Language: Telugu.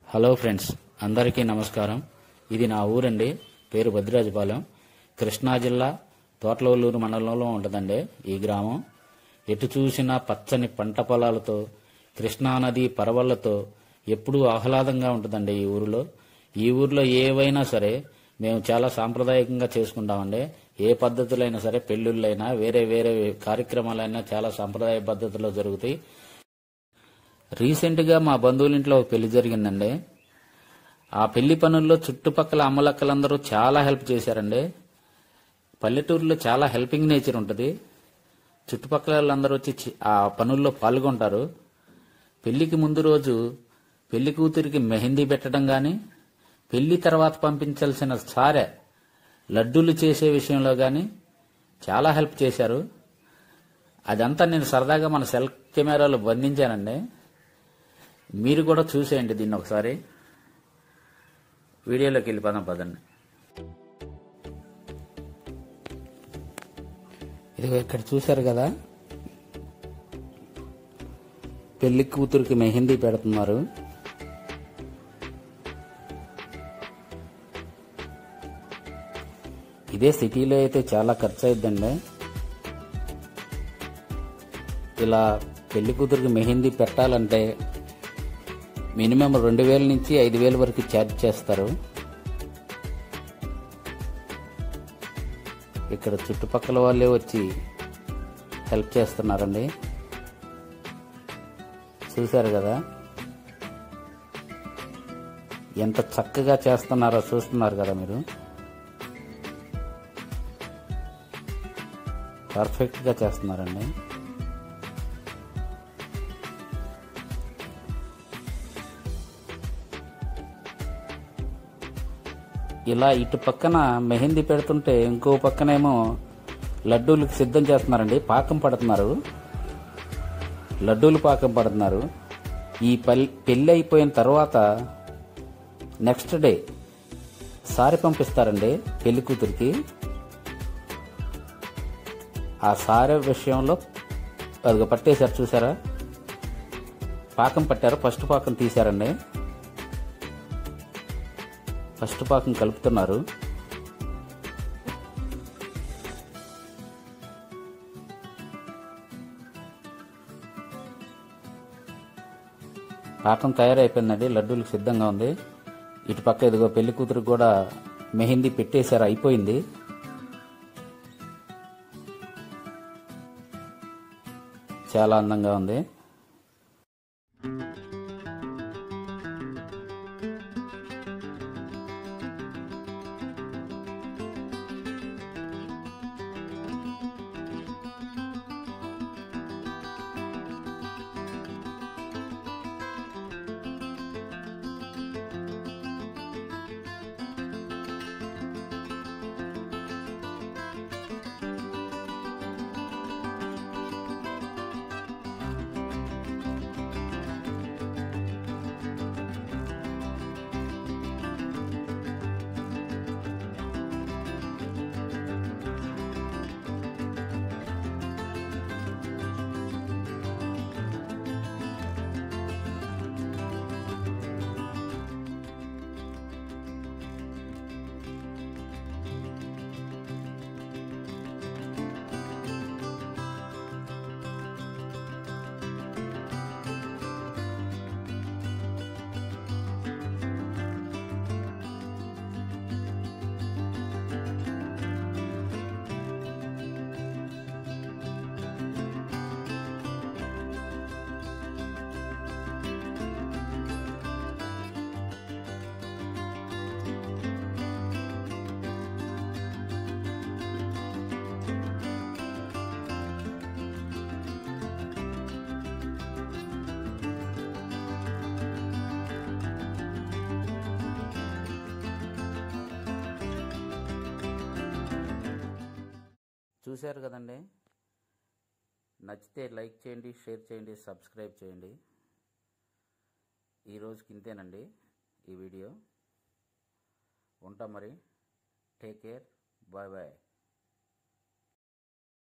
హలో ఫ్రెండ్స్ అందరికీ నమస్కారం ఇది నా ఊరండి పేరు భద్రాజపాలెం కృష్ణా జిల్లా తోటలవల్లూరు మండలంలో ఉంటుందండి ఈ గ్రామం ఎటు చూసినా పచ్చని పంట పొలాలతో కృష్ణానది పరవళ్లతో ఎప్పుడూ ఆహ్లాదంగా ఉంటుందండి ఈ ఊరిలో ఈ ఊరిలో ఏవైనా సరే మేము చాలా సాంప్రదాయకంగా చేసుకుంటామండి ఏ పద్ధతులైనా సరే పెళ్ళిళ్ళైనా వేరే వేరే కార్యక్రమాలైనా చాలా సాంప్రదాయ పద్ధతిలో జరుగుతాయి రీసెంట్ గా మా బంధువుల ఇంట్లో ఒక పెళ్లి జరిగిందండి ఆ పెళ్లి పనుల్లో చుట్టుపక్కల అమ్మలక్కలందరూ చాలా హెల్ప్ చేశారండి పల్లెటూరులో చాలా హెల్పింగ్ నేచర్ ఉంటుంది చుట్టుపక్కల వాళ్ళందరూ వచ్చి చి- ఆ పనుల్లో పాల్గొంటారు పెళ్లికి ముందు రోజు పెళ్లి కూతురికి మెహందీ పెట్టడం గాని పెళ్లి తర్వాత పంపించాల్సిన సారె లడ్డూలు చేసే విషయంలో గాని చాలా హెల్ప్ చేశారు అదంతా నేను సరదాగా మన సెల్ కెమెరాలో బంధించానండి మీరు కూడా చూసేయండి దీన్ని ఒకసారి వీడియోలోకి వెళ్ళిపోదాం పదండి ఇదిగో ఇక్కడ చూశారు కదా పెళ్లి కూతురికి మెహందీ పెడుతున్నారు ఇదే సిటీలో అయితే చాలా ఖర్చు అయిద్దండి ఇలా పెళ్లి కూతురికి మెహందీ పెట్టాలంటే మినిమం రెండు వేల నుంచి ఐదు వేల వరకు ఛార్జ్ చేస్తారు ఇక్కడ చుట్టుపక్కల వాళ్ళే వచ్చి హెల్ప్ చేస్తున్నారండి చూశారు కదా ఎంత చక్కగా చేస్తున్నారో చూస్తున్నారు కదా మీరు పర్ఫెక్ట్గా చేస్తున్నారండి ఇలా ఇటు పక్కన మెహందీ పెడుతుంటే ఇంకో పక్కనేమో లడ్డూలకు సిద్ధం చేస్తున్నారండి పాకం పడుతున్నారు లడ్డూలు పాకం పడుతున్నారు ఈ పల్ పెళ్ళి అయిపోయిన తర్వాత నెక్స్ట్ డే సారి పంపిస్తారండి పెళ్లి కూతురికి ఆ సారె విషయంలో అదిగో పట్టేశారు చూసారా పాకం పట్టారు ఫస్ట్ పాకం తీశారండి ఫస్ట్ పాకం కలుపుతున్నారు పాకం తయారైపోయిందండి లడ్డూలకు సిద్ధంగా ఉంది ఇటు పక్క ఇదిగో పెళ్లి కూతురు కూడా మెహందీ పెట్టేశారు అయిపోయింది చాలా అందంగా ఉంది చూశారు కదండి నచ్చితే లైక్ చేయండి షేర్ చేయండి సబ్స్క్రైబ్ చేయండి ఈ రోజుకి ఇంతేనండి ఈ వీడియో ఉంటాం మరి టేక్ కేర్ బాయ్ బాయ్